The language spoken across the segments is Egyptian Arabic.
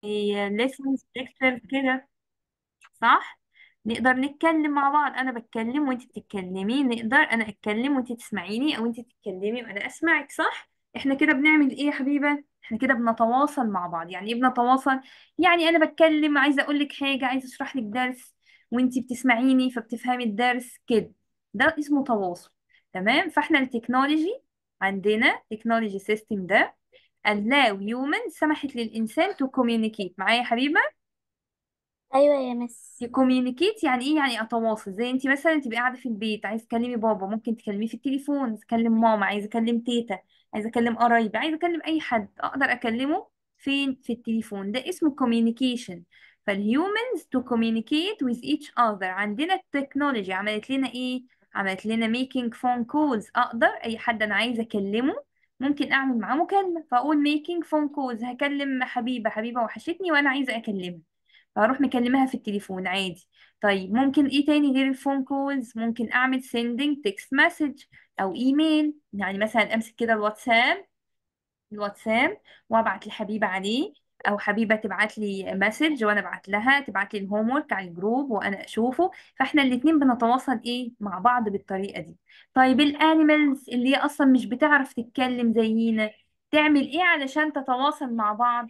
lessons lecture كده صح نقدر نتكلم مع بعض انا بتكلم وانت بتتكلمي نقدر انا اتكلم وانت تسمعيني او انت تتكلمي وانا اسمعك صح احنا كده بنعمل ايه يا حبيبه احنا كده بنتواصل مع بعض يعني ايه بنتواصل يعني انا بتكلم عايزه اقول لك حاجه عايزه اشرح لك درس وانت بتسمعيني فبتفهمي الدرس كده ده اسمه تواصل تمام فاحنا التكنولوجي عندنا تكنولوجي سيستم ده allow human سمحت للإنسان to communicate معايا يا حبيبة ايوه يا مس كوميونيكيت يعني ايه يعني اتواصل زي انت مثلا تبقي قاعده في البيت عايزه تكلمي بابا ممكن تكلميه في التليفون تكلم ماما عايزه اكلم تيتا عايزه اكلم قرايبي عايزه اكلم اي حد اقدر اكلمه فين في التليفون ده اسمه communication فالهيومنز to communicate with each other عندنا التكنولوجي عملت لنا ايه عملت لنا making phone calls اقدر اي حد انا عايزه اكلمه ممكن اعمل معاه مكالمه فاقول making phone calls هكلم حبيبه حبيبه وحشتني وانا عايزه اكلمها فاروح مكلمها في التليفون عادي طيب ممكن ايه تاني غير الفون كولز ممكن اعمل sending text message او ايميل يعني مثلا امسك كده الواتساب الواتساب وابعت لحبيبه عليه او حبيبه تبعت لي مسج وانا ابعت لها تبعت لي الهوم ورك على الجروب وانا اشوفه فاحنا الاتنين بنتواصل ايه مع بعض بالطريقه دي طيب الانيمالز اللي هي اصلا مش بتعرف تتكلم زينا تعمل ايه علشان تتواصل مع بعض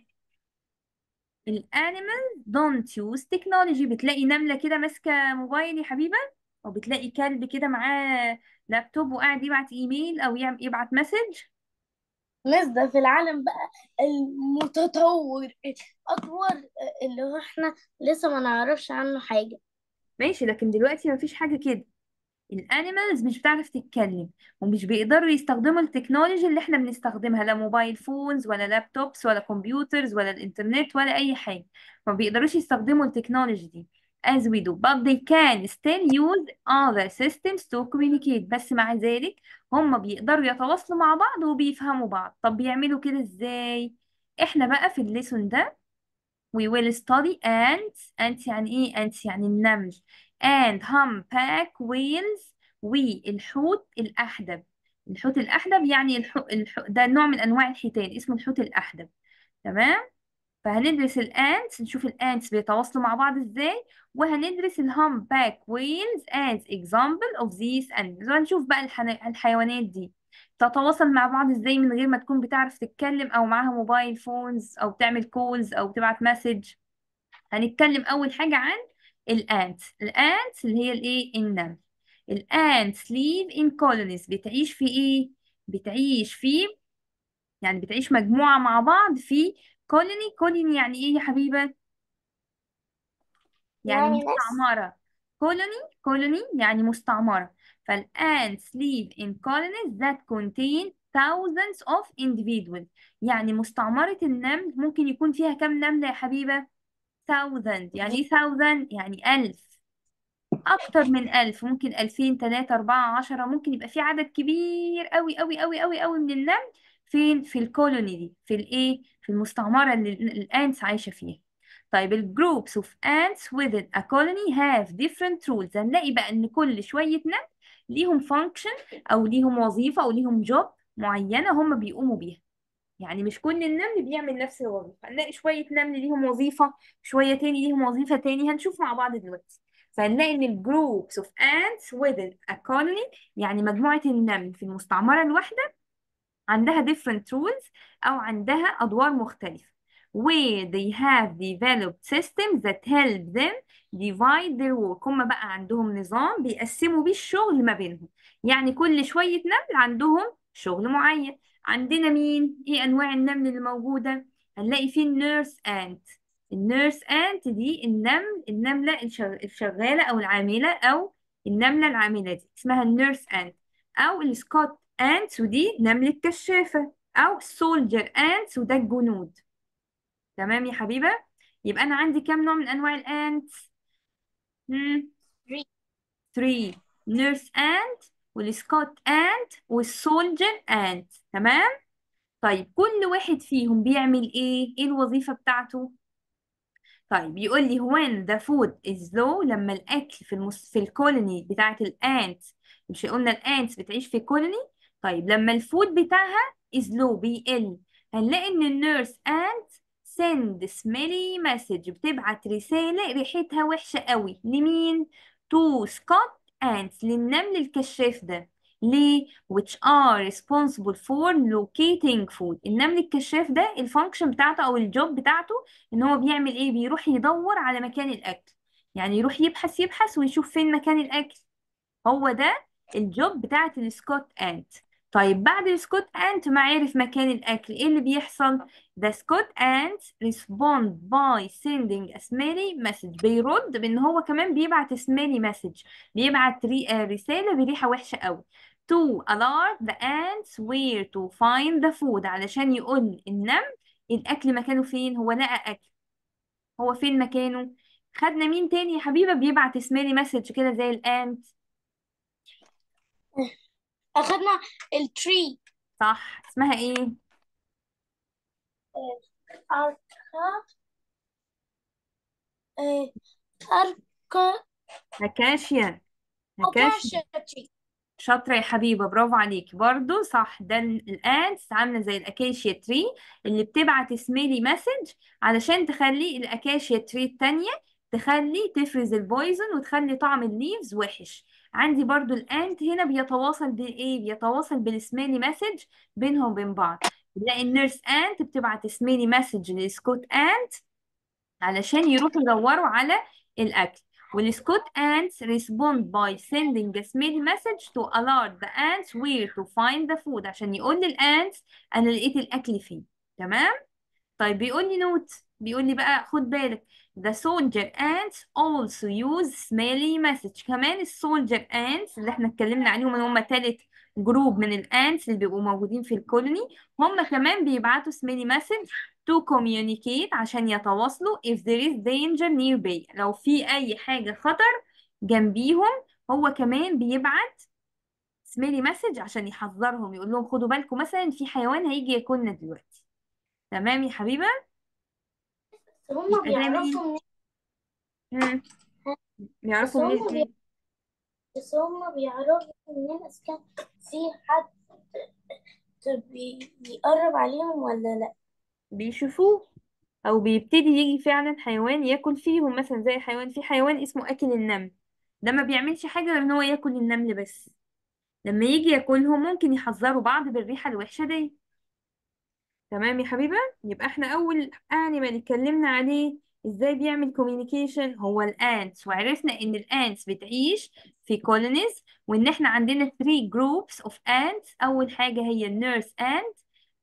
الانيمال don't use technology بتلاقي نملة كده ماسكة موبايل يا حبيبة او بتلاقي كلب كده معاه لابتوب وقاعد يبعت ايميل او يعم- يبعت مسج مس ده في العالم بقى المتطور اطور اللي هو احنا لسه ما نعرفش عنه حاجة ماشي لكن دلوقتي مفيش حاجة كده الانيمالز مش بتعرف تتكلم ومش بيقدروا يستخدموا التكنولوجي اللي احنا بنستخدمها لا موبايل فونز ولا لابتوبس ولا كمبيوترز ولا الانترنت ولا اي حاجة ما بيقدروش يستخدموا التكنولوجي دي as we do but they can still use other systems to communicate بس مع ذلك هم بيقدروا يتواصلوا مع بعض وبيفهموا بعض طب بيعملوا كده ازاي احنا بقى في الليسون ده We will study ants ants يعني ايه ants يعني النمل and humpback whales والحوت الأحدب الحوت الأحدب يعني الحو... الحو... ده نوع من أنواع الحيتان اسمه الحوت الأحدب تمام فهندرس الانتس نشوف الانتس بيتواصلوا مع بعض ازاي وهندرس الهامباك ويلز as example of these animals وهنشوف بقى الحن... الحيوانات دي تتواصل مع بعض ازاي من غير ما تكون بتعرف تتكلم او معاها موبايل فونز او بتعمل كولز او بتبعت مسج هنتكلم اول حاجة عن الانتس الانتس اللي هي الايه النمل الانتس live in colonies بتعيش في ايه بتعيش في يعني بتعيش مجموعة مع بعض في كولوني كولوني يعني ايه يا حبيبة يعني يعني ناس مستعمرة كولوني كولوني يعني مستعمرة فالants live in colonies that contain thousands of individuals يعني مستعمرة النمل ممكن يكون فيها كم نملة يا حبيبة thousand يعني ايه thousand يعني ألف أكتر من ألف ممكن ألفين تلاتة أربعة عشرة ممكن يبقى في عدد كبير أوي أوي أوي أوي أوي من النمل فين في الكولوني دي في الإيه في المستعمرة اللي الأنس عايشة فيها طيب ال groups of ants within a colony have different rules هنلاقي بقى إن كل شوية نمل ليهم function أو ليهم وظيفة أو ليهم job معينة هم بيقوموا بيها يعني مش كل النمل بيعمل نفس الوظيفة هنلاقي شوية نمل ليهم وظيفة شوية تاني ليهم وظيفة تاني هنشوف مع بعض دلوقتي فهنلاقي ان ال groups of ants within a colony يعني مجموعة النمل في المستعمرة الواحدة عندها different rules أو عندها أدوار مختلفة where they have developed systems that help them divide their work هم بقى عندهم نظام بيقسموا بيه الشغل ما بينهم يعني كل شوية نمل عندهم شغل معين عندنا مين؟ ايه أنواع النمل اللي موجودة؟ هنلاقي فيه النيرس أنت النيرس أنت دي النمل النملة الشغ- الشغالة أو العاملة أو النملة العاملة دي اسمها النيرس أنت أو السكوت أنتس ودي نملة كشافة أو سولجر أنتس وده الجنود تمام يا حبيبة يبقى أنا عندي كام نوع من أنواع الأنتس؟ هم 3 نيرس أنت والسكوت أنت والسولجر أنت تمام؟ طيب كل واحد فيهم بيعمل إيه؟ إيه الوظيفة بتاعته؟ طيب يقول لي when the food is low لما الأكل في المس... في الكولوني بتاعت الأنتس مش قلنا الأنتس بتعيش في كولوني طيب لما الفود بتاعها is low بيقل هنلاقي إن النيرس أنت send smelly message بتبعت رسالة ريحتها وحشة قوي لمين to Scott ants للنمل الكشاف ده ليه which are responsible for locating food النمل الكشاف ده الفانكشن بتاعته او الجوب بتاعته ان هو بيعمل ايه بيروح يدور على مكان الاكل يعني يروح يبحث يبحث ويشوف فين مكان الاكل هو ده الجوب بتاعت السكوت انت طيب بعد السكوت انت ما عرف مكان الاكل ايه اللي بيحصل the Scott ants respond by sending a smelly message بيرد بان هو كمان بيبعت smelly message بيبعت ري... آه، رسالة بريحة وحشة قوي to alert the ants where to find the food علشان يقول النمل الاكل مكانه فين هو لقى اكل هو فين مكانه خدنا مين تاني يا حبيبة بيبعت سميلي مسج كده زي الانت أخدنا التري صح اسمها ايه أركا آه، أركا هكاشيا هكاشيا أكاشا تري شاطرة يا حبيبة برافو عليكي برضو صح ده الانتس عاملة زي الاكاشيا تري اللي بتبعت سميلي مسج علشان تخلي الاكاشيا تري التانية تخلي تفرز البويزن وتخلي طعم الليفز وحش عندي برضو الانت هنا بيتواصل بايه بيتواصل بالسميلي مسج بينهم وبين بعض نلاقي النيرس انت بتبعت سميلي مسج للسكوت انت علشان يروحوا يدوروا على الأكل والسكوت ants respond by sending a smell message to alert the ants where to find the food عشان يقول للأنتس أنا لقيت الأكل فين تمام طيب بيقول لي نوت بيقول لي بقى خد بالك the soldier ants also use smelly message كمان السولجر ants اللي احنا اتكلمنا عليهم ان هم تالت جروب من الانتس اللي بيبقوا موجودين في الكولوني هم كمان بيبعتوا smelly message to communicate عشان يتواصلوا if there is danger nearby لو في أي حاجة خطر جنبيهم هو كمان بيبعت smelly message عشان يحذرهم يقول لهم خدوا بالكم مثلا في حيوان هيجي ياكلنا دلوقتي تمام يا حبيبة هما يبقى ده مين بيعرفوا منين مم. بس بيعرفوا منين هما بي... إيه؟ بس هما بيعرفوا منين إذا كان في حد بي- بيقرب عليهم ولا لأ بيشوفوه او بيبتدي يجي فعلا حيوان ياكل فيهم مثلا زي حيوان في حيوان اسمه اكل النمل ده ما بيعملش حاجة غير ان هو ياكل النمل بس لما يجي ياكلهم ممكن يحذروا بعض بالريحة الوحشة دي تمام يا حبيبة يبقى احنا اول انيمال اتكلمنا عليه ازاي بيعمل كوميونيكيشن هو الانتس وعرفنا ان الانتس بتعيش في كولونيز وان احنا عندنا 3 جروبس اوف انتس اول حاجة هي النيرس انت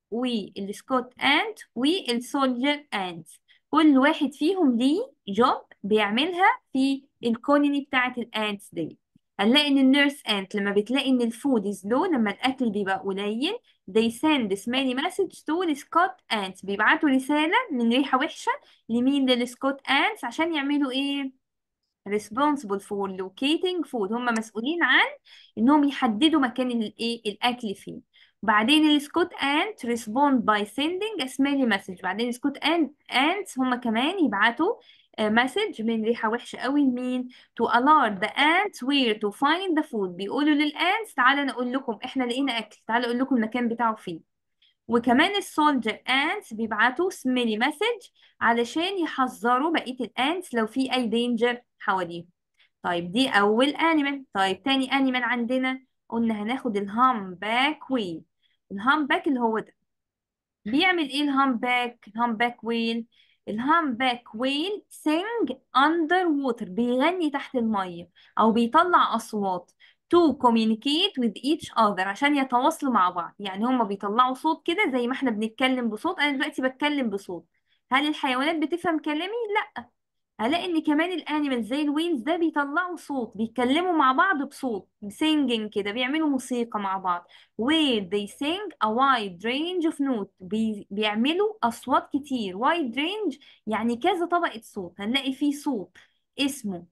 والسكوت انت والسولجر انت كل واحد فيهم ليه جوب بيعملها في الكولوني بتاعة الانتس دي هنلاقي ان النيرس انت لما بتلاقي ان الفود از لو لما الاكل بيبقى قليل they send smelly message to the Scott ants بيبعتوا رسالة من ريحة وحشة لمين للسكوت ants عشان يعملوا ايه responsible for locating food هم مسؤولين عن انهم يحددوا مكان الايه الاكل فين بعدين السكوت ant respond by sending a smelly message بعدين السكوت ant ants هم كمان يبعتوا مسج من ريحة وحشة قوي لمين to alert the ants where to find the food بيقولوا للانتس تعالى نقول لكم احنا لقينا اكل تعالى اقول لكم المكان بتاعه فين وكمان السولجر انتس بيبعتوا سميلي مسج علشان يحذروا بقية الانتس لو في اي دينجر حواليهم طيب دي اول انيمال طيب تاني انيمال عندنا قلنا هناخد الهام باك ويل الهام باك اللي هو ده بيعمل ايه الهام باك الهام باك ويل الهام باك ويل sing under water بيغني تحت المية او بيطلع اصوات to communicate with each other عشان يتواصلوا مع بعض يعني هما بيطلعوا صوت كده زي ما احنا بنتكلم بصوت انا دلوقتي بتكلم بصوت هل الحيوانات بتفهم كلامي لا هلاقي ان كمان الانيمال زي الويلز ده بيطلعوا صوت بيتكلموا مع بعض بصوت singing كده بيعملوا موسيقى مع بعض where they sing a wide range of notes بي بيعملوا اصوات كتير wide range يعني كذا طبقة صوت هنلاقي فيه صوت اسمه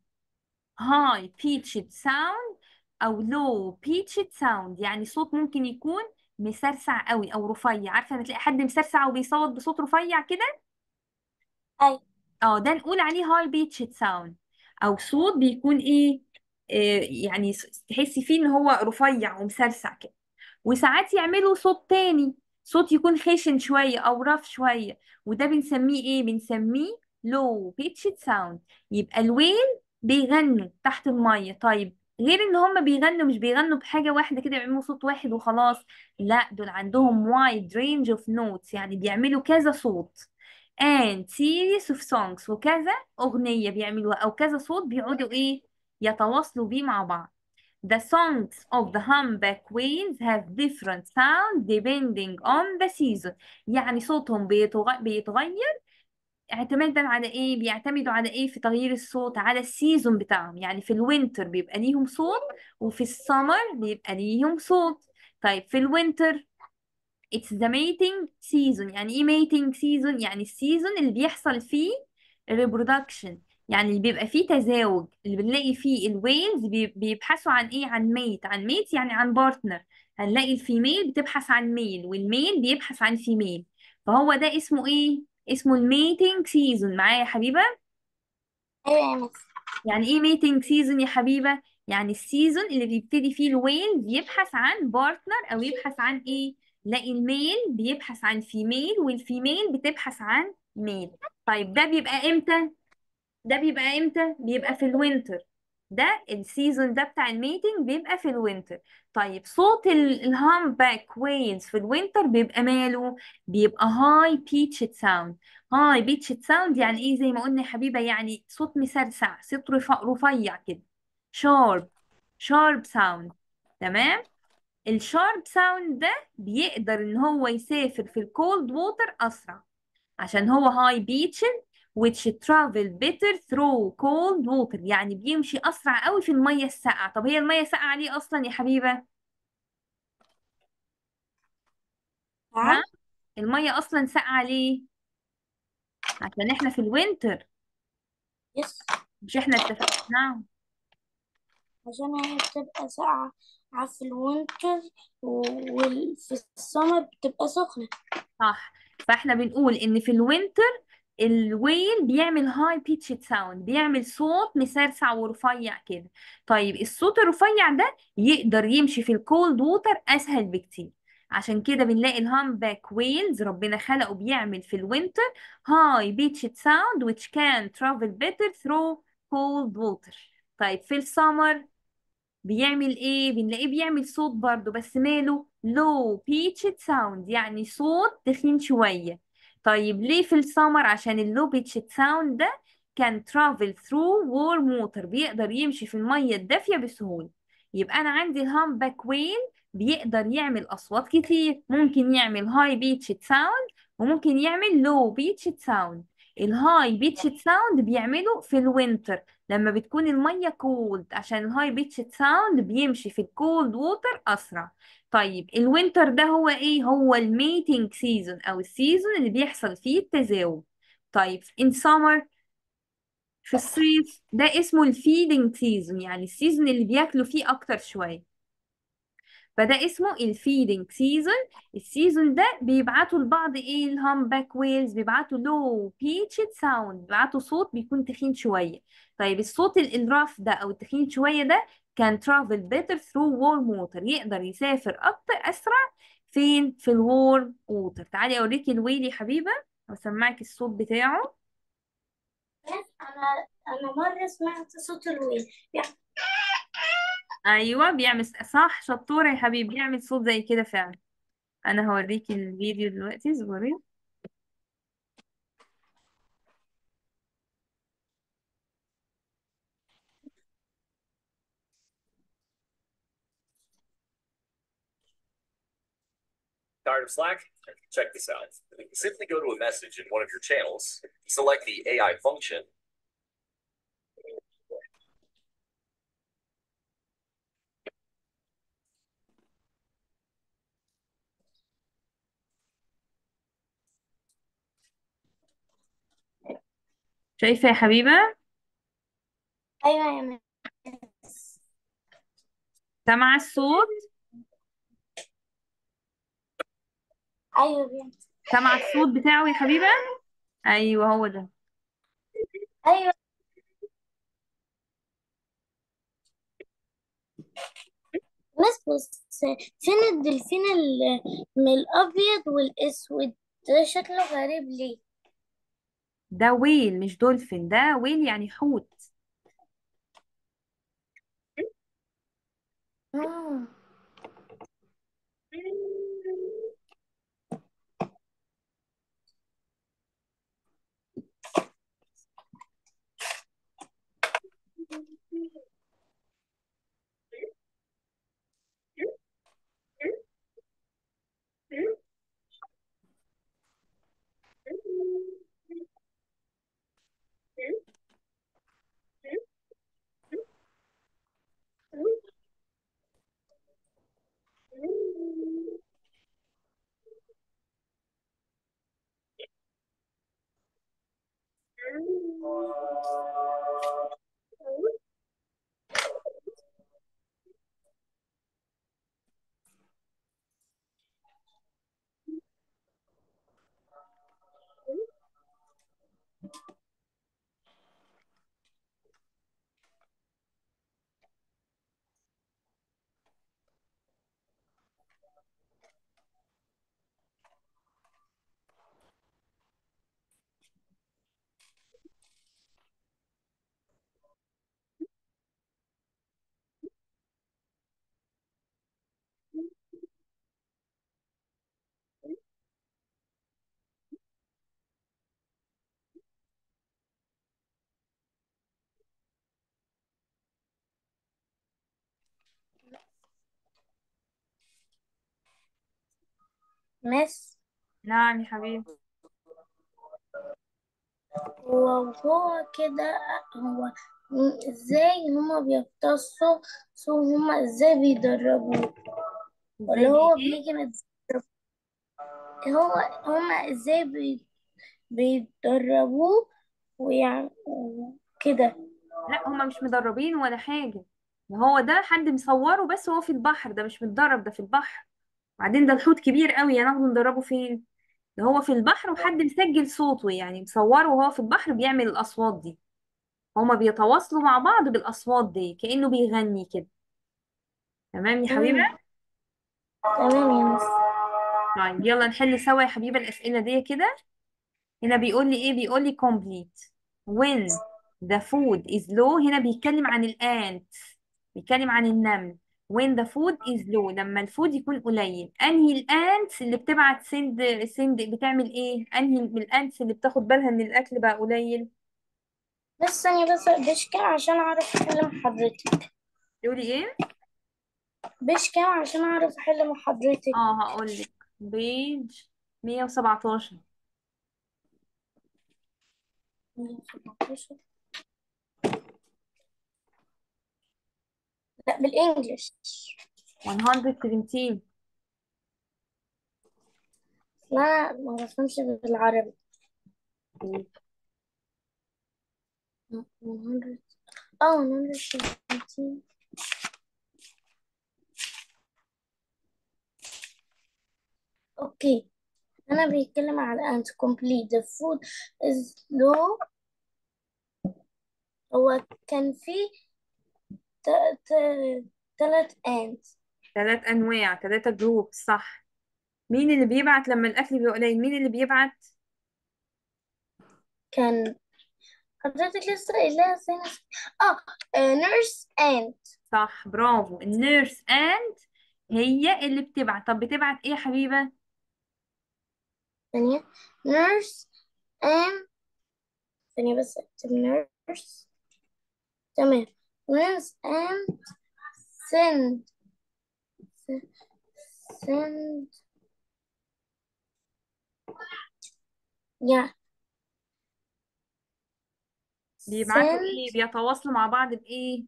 high pitched sound او low pitched sound يعني صوت ممكن يكون مسرسع قوي او رفيع عارفه لما تلاقي حد مسرسع وبيصوت بصوت رفيع كده أي اه ده نقول عليه هاي بيتشد ساوند او صوت بيكون ايه آه يعني س- تحسي فيه ان هو رفيع ومسرسع كده وساعات يعملوا صوت تاني صوت يكون خشن شوية أو رف شوية وده بنسميه إيه بنسميه low pitched sound يبقى الويل بيغنوا تحت المية طيب غير ان هم بيغنوا مش بيغنوا بحاجة واحدة كده بيعملوا صوت واحد وخلاص لا دول عندهم wide range of notes يعني بيعملوا كذا صوت and series of songs وكذا أغنية بيعملوها أو كذا صوت بيقعدوا إيه يتواصلوا بيه مع بعض The songs of the humpback whales have different sound depending on the season يعني صوتهم بيتغ- بيتغير اعتمادا على ايه بيعتمدوا على ايه في تغيير الصوت على السيزون بتاعهم يعني في الوينتر بيبقى ليهم صوت وفي السمر بيبقى ليهم صوت طيب في الوينتر it's the mating season يعني ايه mating season يعني السيزون اللي بيحصل فيه reproduction يعني اللي بيبقى فيه تزاوج اللي بنلاقي فيه الويلز بي- بيبحثوا عن ايه عن ميت عن ميت يعني عن بارتنر هنلاقي الفيميل بتبحث عن ميل والميل بيبحث عن فيميل فهو ده اسمه ايه اسمه الميتنج سيزون معايا يا حبيبة ايوه يا مس يعني ايه ميتنج سيزون يا حبيبة يعني السيزون اللي بيبتدي فيه الويل يبحث عن بارتنر او يبحث عن ايه لاقي الميل بيبحث عن فيميل والفيميل بتبحث عن ميل طيب ده بيبقى امتى ده بيبقى امتى بيبقى في الوينتر ده السيزون ده بتاع الميتنج بيبقى في الوينتر طيب صوت الهامباك ويلز في الوينتر بيبقى ماله بيبقى هاي بيتشد ساوند هاي بيتشد ساوند يعني ايه زي ما قلنا يا حبيبه يعني صوت مسرسع صوت رفع رفيع كده شارب شارب ساوند تمام الشارب ساوند ده بيقدر ان هو يسافر في الكولد ووتر اسرع عشان هو هاي بيتشن which travel better through cold water يعني بيمشي أسرع قوي في المية الساقعة طب هي المية ساقعة ليه أصلا يا حبيبة؟ ها؟ نعم المية أصلا ساقعة ليه؟ عشان احنا في الوينتر يس مش احنا اتفقنا نعم عشان هي بتبقى ساقعة في الوينتر وفي السمر بتبقى سخنة صح فاحنا بنقول ان في الوينتر الويل بيعمل هاي بيتشد ساوند بيعمل صوت مسرسع ورفيع كده طيب الصوت الرفيع ده يقدر يمشي في الكولد ووتر اسهل بكتير عشان كده بنلاقي الهامباك ويلز ربنا خلقه بيعمل في الوينتر هاي بيتشد ساوند which can travel better through cold water طيب في السمر بيعمل ايه بنلاقيه بيعمل صوت برضو بس ماله low pitched sound يعني صوت تخين شوية طيب ليه في السمر عشان اللو pitched sound ده كان travel through warm water بيقدر يمشي في المية الدافية بسهولة يبقى أنا عندي الهامباك ويل بيقدر يعمل أصوات كتير ممكن يعمل high pitched sound وممكن يعمل low pitched sound الهاي pitched sound بيعمله في الوينتر لما بتكون المية كولد عشان الهاي بيتشد ساوند بيمشي في الكولد ووتر أسرع طيب الوينتر ده هو ايه هو الميتنج سيزون أو السيزون اللي بيحصل فيه التزاوج طيب in summer في الصيف ده اسمه الفيدنج سيزون يعني السيزون اللي بياكلوا فيه أكتر شوية فده اسمه الفيدنج سيزون السيزون ده بيبعتوا لبعض ايه الهامباك ويلز بيبعتوا لو بيتشد ساوند بيبعتوا صوت بيكون تخين شوية طيب الصوت ال- الرف ده او التخين شوية ده كان travel better through warm water يقدر يسافر اكتر اسرع فين في الورم ووتر تعالي اوريكي الويل يا حبيبة واسمعك الصوت بتاعه أنا أنا مرة سمعت صوت الويل يعني ايوه بيعمل صح شطورة يا حبيبي بيعمل صوت زي كده فعلا انا هوريكي الفيديو دلوقتي اصبري Tired of Slack? Check this out. Simply go to a message in one of your channels, select the AI function, شايفة يا حبيبة أيوة يا مس سامعة الصوت أيوة بنت سامعة الصوت بتاعه يا حبيبة ايوه هو ده أيوة بس بس فين الدلفين ال- من الأبيض والأسود ده شكله غريب ليه ده ويل مش دولفين ده ويل يعني حوت آه. مس نعم يا حبيبي وهو كده هو م- ازاي هما بيختصوا سو هما ازاي بيدربوه ازاي ولا هو بي ايه بنيجي نتدرب هو هما ازاي بي بيدربوه ويعني كده لا هما مش مدربين ولا حاجة ده هو ده حد مصوره بس هو في البحر ده مش متدرب ده في البحر بعدين ده الحوت كبير قوي هناخده ندربه فين ده هو في البحر وحد مسجل صوته يعني مصوره وهو في البحر بيعمل الأصوات دي هما بيتواصلوا مع بعض بالأصوات دي كأنه بيغني كده تمام يا حبيبة مم. تمام يا مس طيب يلا نحل سوا يا حبيبة الأسئلة دي كده هنا بيقول لي ايه بيقول لي complete when the food is low هنا بيتكلم عن الانت بيتكلم عن النمل when the food is low لما الفود يكون قليل انهي الانت اللي بتبعت سند سند بتعمل ايه انهي من الانت اللي بتاخد بالها ان الاكل بقى قليل بس ثانية بس بيش كام عشان أعرف أحل مع حضرتك تقولي ايه بيش كام عشان أعرف أحل مع حضرتك اه هقول لك بيج 117 لا بالإنجلش 117 لا أنا ما بفهمش بالعربي 100 اه 117 اوكي انا بيتكلم على and complete the food is low هو كان في ت... ت... تلات ants ثلاث انواع ثلاثة جروب صح مين اللي بيبعت لما الاكل بيبقى قليل مين اللي بيبعت كان حضرتك لسه قايلها سنة اه nurse ant صح برافو النيرس اند هي اللي بتبعت طب بتبعت ايه يا حبيبة ثانية nurse and ثانية بس اكتب nurse تمام nurse and send send yeah بيبعتوا send ايه بيتواصلوا مع بعض بايه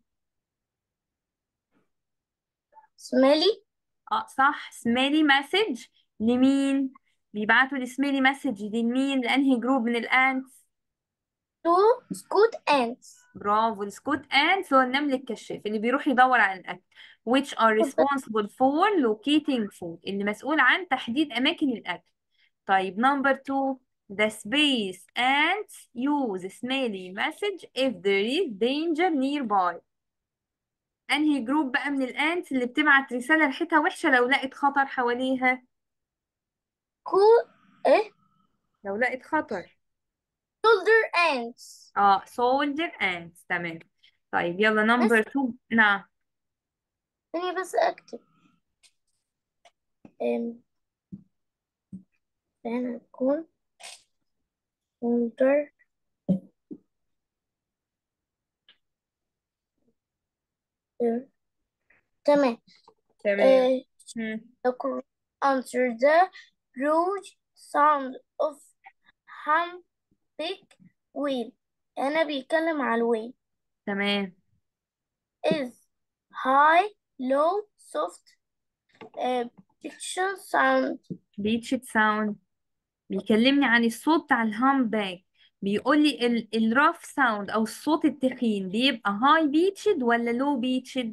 smelly اه صح سميلي مسج لمين بيبعتوا السميلي مسج دي لمين لانهي جروب من الانتس to scoot ants برافو السكوت انتس هو النمل الكشاف اللي بيروح يدور على الاكل which are responsible for locating food اللي مسؤول عن تحديد اماكن الاكل طيب number two the space ants use smelly message if there is danger nearby انهي جروب بقى من الانتس اللي بتبعت رسالة ريحتها وحشة لو لقت خطر حواليها كو ايه لو لقت خطر shoulder ants اه soldier ants تمام طيب يلا بس نمبر 2 نعم ثانية بس اكتب ام هنا تكون shoulder تمام تمام آه، مم. the correct answer the rouge sound of humpback whale أنا بيتكلم على الويل تمام is high low soft uh, pitch sound بيتشت ساوند بيكلمني عن الصوت بتاع الهامباك بيقول لي الراف ساوند او الصوت التخين بيبقى هاي بيتشد ولا لو بيتشد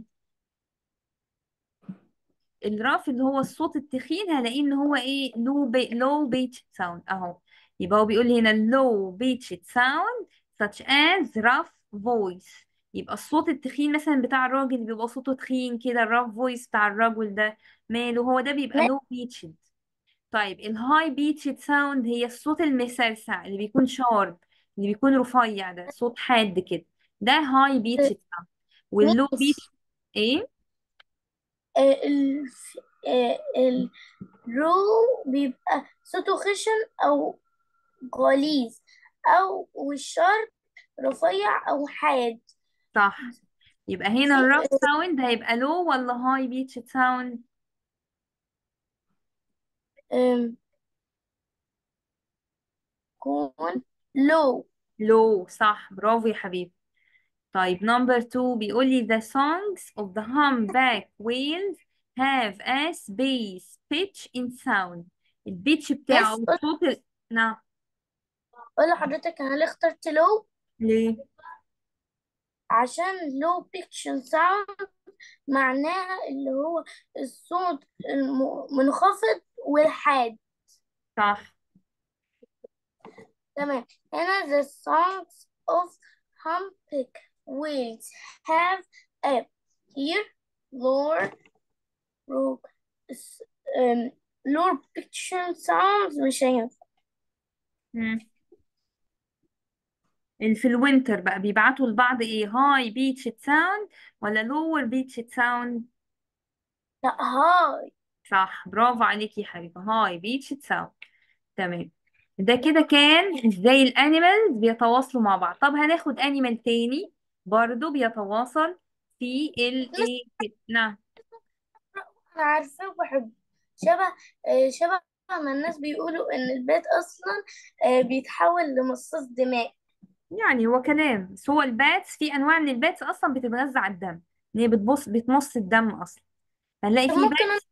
الراف اللي هو الصوت التخين هلاقيه ان هو ايه لو بي لو بيتش ساوند اهو يبقى هو بيقول لي هنا low pitched sound such as rough voice يبقى الصوت التخين مثلا بتاع الراجل اللي بيبقى صوته تخين كده الراف فويس بتاع الرجل ده ماله هو ده بيبقى ما- low pitched طيب الهاي بيتشد ساوند هي الصوت المسرسع اللي بيكون شارب اللي بيكون رفيع ده صوت حاد كده ده هاي بيتشد ساوند واللو ميس بيتش ايه آه، ال آه، الرو بيبقى صوته خشن أو غليظ أو والشرب رفيع أو حاد صح يبقى هنا في الراف ساوند هيبقى لو ولا هاي بيتشد ساوند آم، كون لو لو صح برافو يا حبيبي طيب نمبر 2 بيقول لي the songs of the humpback whales have a space pitch in sound البيتش بتاعه بس الصوت ال... نعم قول لحضرتك هل اخترت لو ليه عشان لو بيكشن ساوند معناها اللي هو الصوت المنخفض والحاد صح تمام هنا the songs of humpback whales have a here lower low um, lower picture sounds مش هينفع مم. اللي في الوينتر بقى بيبعتوا لبعض ايه هاي بيتش ساوند ولا لور بيتش ساوند لا هاي صح برافو عليكي يا حبيبي هاي بيتش ساوند تمام ده كده كان ازاي الانيمالز بيتواصلوا مع بعض طب هناخد انيمال تاني برضو بيتواصل في الايه نعم انا عارفاه وبحبه شبه آه، شبه ما الناس بيقولوا ان البيت اصلا آه، بيتحول لمصاص دماء يعني هو كلام بس هو الباتس في انواع من الباتس اصلا بتتغذى على الدم ان هي بتبص بتمص الدم اصلا هنلاقي طب في ممكن أنا باتس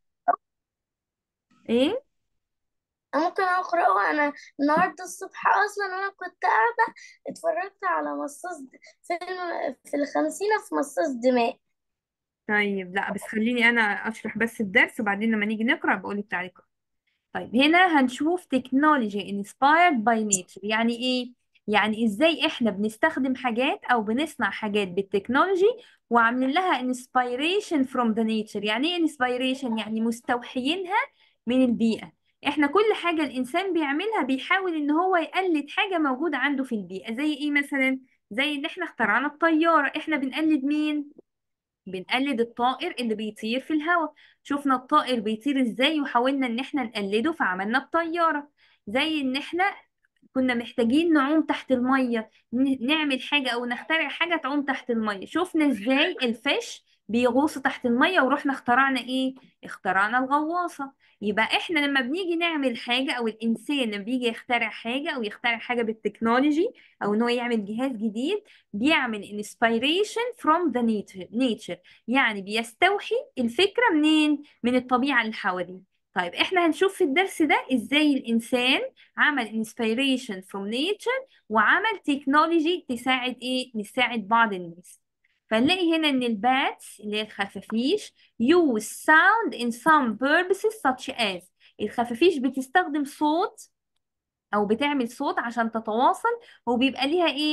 ايه ممكن اقراه انا النهارده الصبح اصلا وانا كنت قاعده اتفرجت على مصاص د- فيلم في الخمسينة في مصاص دماء طيب لا بس خليني انا اشرح بس الدرس وبعدين لما نيجي نقرا بقول لك تعليقات طيب هنا هنشوف تكنولوجي inspired by nature يعني ايه يعني ازاي احنا بنستخدم حاجات او بنصنع حاجات بالتكنولوجي وعاملين لها inspiration from the nature يعني ايه inspiration يعني مستوحيينها من البيئة احنا كل حاجة الانسان بيعملها بيحاول ان هو يقلد حاجة موجودة عنده في البيئة زي ايه مثلا زي ان احنا اخترعنا الطيارة احنا بنقلد مين بنقلد الطائر اللي بيطير في الهواء شفنا الطائر بيطير ازاي وحاولنا ان احنا نقلده فعملنا الطيارة زي ان احنا كنا محتاجين نعوم تحت المية ن- نعمل حاجة او نخترع حاجة تعوم تحت المية شفنا ازاي الفيش بيغوصوا تحت المية ورحنا اخترعنا ايه اخترعنا الغواصة يبقى احنا لما بنيجي نعمل حاجة او الانسان لما بيجي يخترع حاجة او يخترع حاجة بالتكنولوجي او ان هو يعمل جهاز جديد بيعمل inspiration from the nature, nature يعني بيستوحي الفكرة منين؟ من الطبيعة اللي حواليه طيب احنا هنشوف في الدرس ده ازاي الانسان عمل inspiration from nature وعمل تكنولوجي تساعد ايه؟ نساعد بعض الناس فنلاقي هنا ان الباتس اللي هي الخفافيش use sound in some purposes such as الخفافيش بتستخدم صوت او بتعمل صوت عشان تتواصل وبيبقى ليها ايه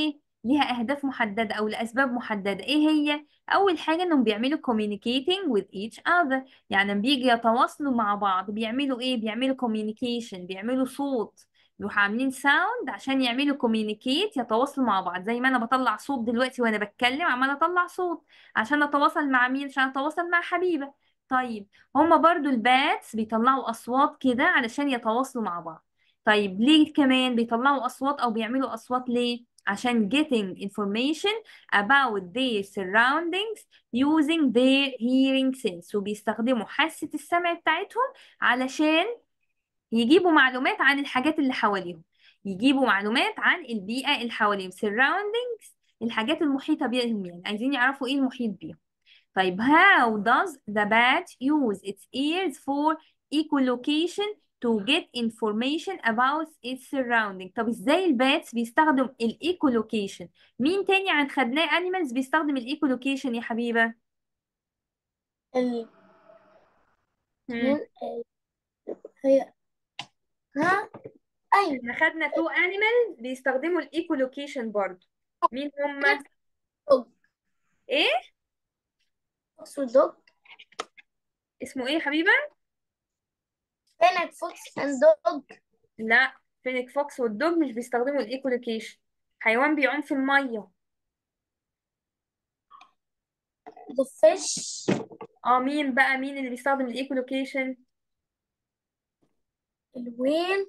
ليها أهداف محددة أو لأسباب محددة إيه هي؟ أول حاجة إنهم بيعملوا communicating with each other يعني لما بيجي يتواصلوا مع بعض بيعملوا إيه؟ بيعملوا communication بيعملوا صوت بيروحوا عاملين ساوند عشان يعملوا communicate يتواصلوا مع بعض زي ما أنا بطلع صوت دلوقتي وأنا بتكلم عمالة أطلع صوت عشان أتواصل مع مين؟ عشان أتواصل مع حبيبة طيب هما برضو الباتس بيطلعوا أصوات كده علشان يتواصلوا مع بعض طيب ليه كمان بيطلعوا أصوات أو بيعملوا أصوات ليه؟ عشان getting information about their surroundings using their hearing sense وبيستخدموا حاسة السمع بتاعتهم علشان يجيبوا معلومات عن الحاجات اللي حواليهم يجيبوا معلومات عن البيئة اللي حواليهم surroundings الحاجات المحيطة بيهم يعني عايزين يعرفوا ايه المحيط بيهم طيب how does the bat use its ears for echolocation to get information about its surrounding طب ازاي الباتس بيستخدم الايكولوكيشن مين تاني عن خدناه animals بيستخدم الايكولوكيشن يا حبيبة ال... مم. هي ها ايوه احنا خدنا تو animals بيستخدموا الايكولوكيشن برضو مين هما دوج ايه فوكس ودوج اسمه ايه يا حبيبة فينك فوكس اند دوج لا فينيك فوكس والدوج مش بيستخدموا الايكولوكيشن حيوان بيعوم في المية ذا فيش اه مين بقى مين اللي بيستخدم الايكولوكيشن الوين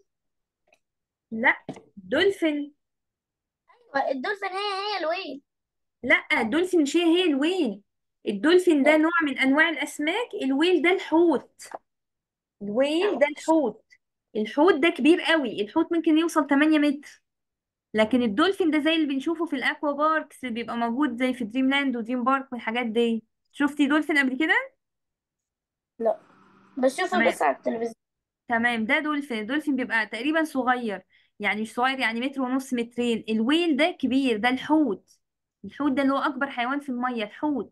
لا دولفين الدولفين هي هي الوين لا الدولفين مش هي هي الويل الدولفين ده نوع من انواع الاسماك الويل ده الحوت الويل ده الحوت الحوت ده كبير قوي الحوت ممكن يوصل 8 متر لكن الدولفين ده زي اللي بنشوفه في الاكوا باركس اللي بيبقى موجود زي في دريم لاند ودريم بارك والحاجات دي شفتي دولفين قبل كده لا بشوفه تمام بس على التلفزيون تمام ده دولفين الدولفين بيبقى تقريبا صغير يعني مش صغير يعني متر ونص مترين الويل ده كبير ده الحوت الحوت ده اللي هو اكبر حيوان في المية الحوت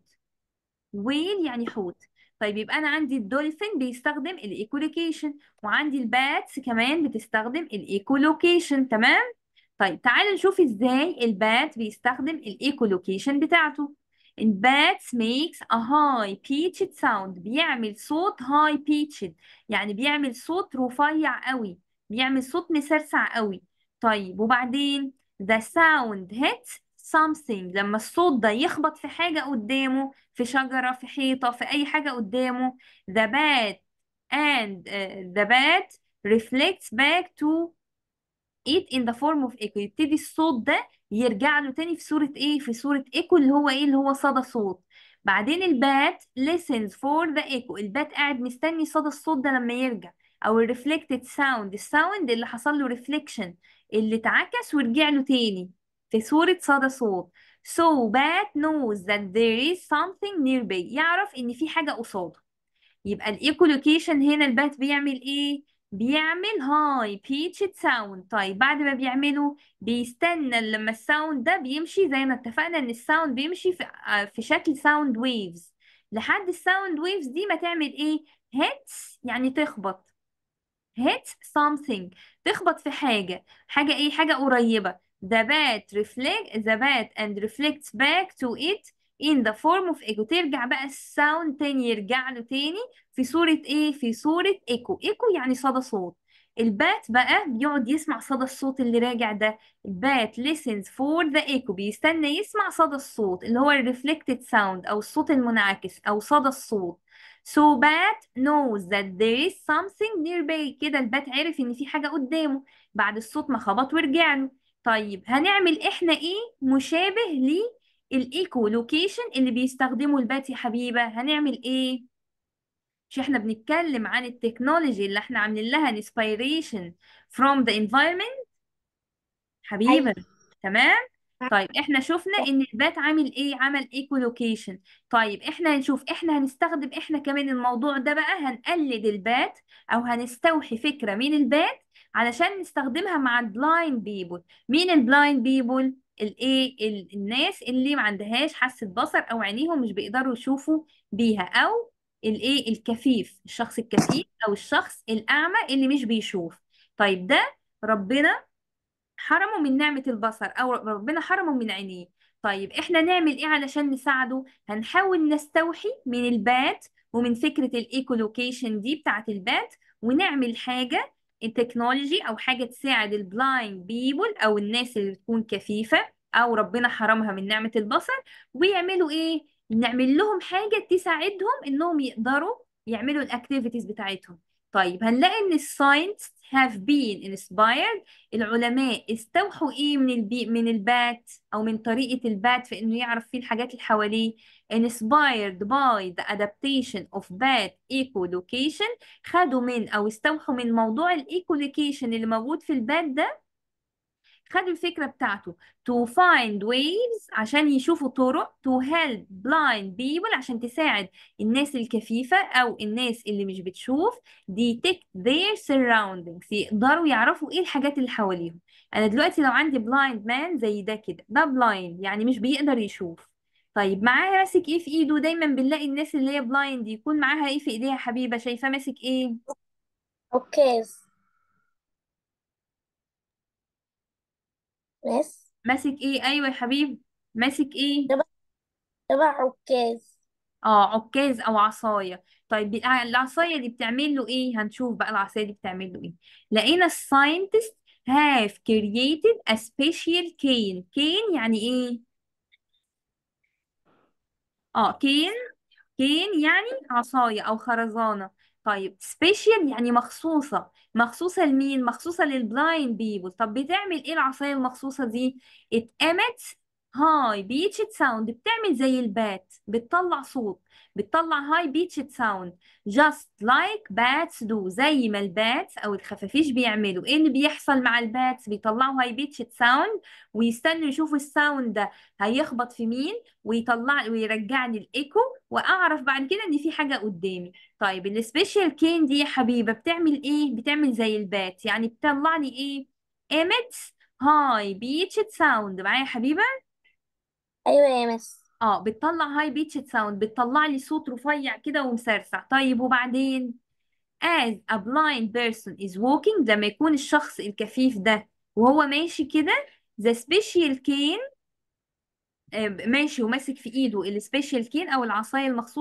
ويل يعني حوت طيب يبقى انا عندي الدولفين بيستخدم الايكولوكيشن وعندي الباتس كمان بتستخدم الايكولوكيشن تمام طيب تعال نشوف ازاي البات بيستخدم الايكولوكيشن بتاعته الباتس makes a high pitched sound بيعمل صوت high pitched يعني بيعمل صوت رفيع قوي بيعمل صوت مسرسع قوي طيب وبعدين the sound hits something لما الصوت ده يخبط في حاجة قدامه في شجرة في حيطة في أي حاجة قدامه the bat and uh, the bat reflects back to it in the form of echo يبتدي الصوت ده يرجع له تاني في صورة ايه في صورة echo اللي هو ايه اللي هو صدى صوت بعدين البات listens for the echo البات قاعد مستني صدى الصوت ده لما يرجع او ال reflected sound الساوند اللي حصل له reflection اللي اتعكس ورجع له تاني في صورة صدى صوت so bat knows that there is something nearby يعرف ان في حاجة قصاده يبقى الايكولوكيشن هنا البات بيعمل ايه بيعمل هاي بيتشد ساوند طيب بعد ما بيعمله بيستنى لما الساوند ده بيمشي زي ما اتفقنا ان الساوند بيمشي في, آه، في شكل ساوند ويفز لحد الساوند ويفز دي ما تعمل ايه هيتس يعني تخبط hit something تخبط في حاجة حاجة ايه حاجة قريبة the bat reflect the bat and reflects back to it in the form of echo ترجع بقى الساوند تاني يرجع له تاني في صورة ايه في صورة echo echo يعني صدى صوت البات بقى بيقعد يسمع صدى الصوت اللي راجع ده البات listens for the echo بيستنى يسمع صدى الصوت اللي هو ال reflected sound أو الصوت المنعكس أو صدى الصوت So bat knows that there is something nearby كده البات عرف ان في حاجة قدامه بعد الصوت ما خبط ورجع له طيب هنعمل احنا ايه مشابه للايكو لوكيشن اللي بيستخدمه البات يا حبيبة هنعمل ايه مش احنا بنتكلم عن التكنولوجي اللي احنا عاملين لها inspiration from the environment حبيبة ايوه تمام طيب احنا شفنا ان البات عامل ايه عمل ايكولوكيشن طيب احنا هنشوف احنا هنستخدم احنا كمان الموضوع ده بقى هنقلد البات او هنستوحي فكرة من البات علشان نستخدمها مع البلايند بيبول مين البلايند بيبول الايه ال- الناس اللي ما عندهاش حاسة بصر او عينيهم مش بيقدروا يشوفوا بيها او الايه الكفيف الشخص الكفيف او الشخص الاعمى اللي مش بيشوف طيب ده ربنا حرمه من نعمة البصر أو ربنا حرمه من عينيه طيب احنا نعمل ايه علشان نساعده هنحاول نستوحي من البات ومن فكرة الايكولوكيشن دي بتاعت البات ونعمل حاجة التكنولوجي او حاجة تساعد البلايند بيبول او الناس اللي بتكون كفيفة او ربنا حرمها من نعمة البصر ويعملوا ايه نعمل لهم حاجة تساعدهم انهم يقدروا يعملوا الاكتيفيتيز بتاعتهم طيب هنلاقي ان الساينس have been inspired العلماء استوحوا ايه من البي من البات او من طريقة البات في انه يعرف فيه الحاجات اللي حواليه inspired by the adaptation of bat echolocation خدوا من او استوحوا من موضوع الايكولوكيشن اللي موجود في البات ده خدوا الفكرة بتاعته to find ways عشان يشوفوا طرق to help blind people عشان تساعد الناس الكفيفة أو الناس اللي مش بتشوف detect their surroundings يقدروا يعرفوا إيه الحاجات اللي حواليهم أنا دلوقتي لو عندي blind man زي ده كده ده blind يعني مش بيقدر يشوف طيب معاه ماسك ايه في ايده دايما بنلاقي الناس اللي هي بلايند يكون معاها ايه في ايديها يا حبيبة شايفاه ماسك ايه عكاز بس ماسك ايه ايوه يا حبيبي ماسك ايه تبع تبع عكاز اه عكاز او عصايه طيب الع- العصايه دي بتعمل له ايه هنشوف بقى العصايه دي بتعمل له ايه لقينا الساينتست have created a special cane cane يعني ايه اه كين كين يعني عصاية أو خرزانة طيب سبيشال يعني مخصوصة مخصوصة لمين؟ مخصوصة للبلايند بيبل طب بتعمل ايه العصاية المخصوصة دي؟ it emits high pitched sound بتعمل زي البات بتطلع صوت بتطلع high pitched sound just like bats do زي ما الباتس أو الخفافيش بيعملوا ايه اللي بيحصل مع الباتس بيطلعوا high pitched sound ويستنوا يشوفوا الساوند ده هيخبط في مين ويطلع ويرجعني الايكو واعرف بعد كده ان في حاجه قدامي طيب السبيشال كين دي يا حبيبه بتعمل ايه بتعمل زي البات يعني بتطلع لي ايه emits high pitched sound معايا يا حبيبه أيوة يا مس اه بتطلع هاي pitched sound بتطلع لي صوت رفيع كده ومسرسع طيب وبعدين as a blind person is walking لما يكون الشخص الكفيف ده وهو ماشي كده the special cane آه، ماشي وماسك في ايده السبيشال كين او العصايه المخصوصه